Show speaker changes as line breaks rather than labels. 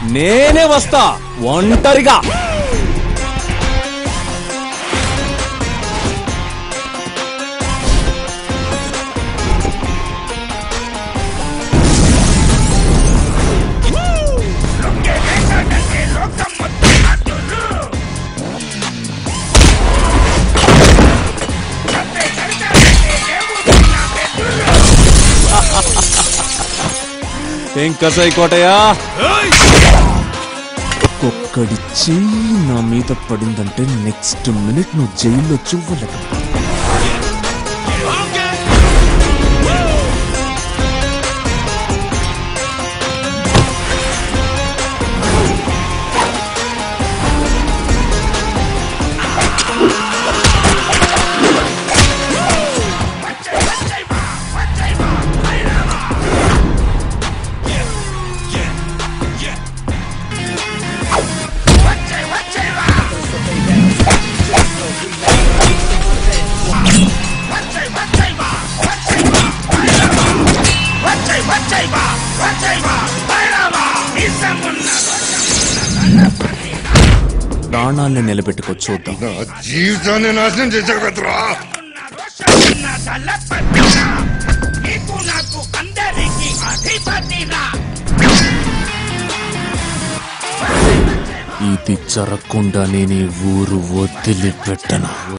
నేనే వస్తా ఒంటరిగా ఏం కసాయి కోటయ్యా ఒక్కడి చెయ్యి నా మీద పడిందంటే నెక్స్ట్ మినిట్ నువ్వు జైల్లో చువ్వలేక ప్రాణాల్ని నిలబెట్టుకో చూద్దాం
నా జీవితాన్ని నాశనం చేశావు కదరా
ఇది జరగకుండా నేను ఈ ఊరు వదిలిపెట్టను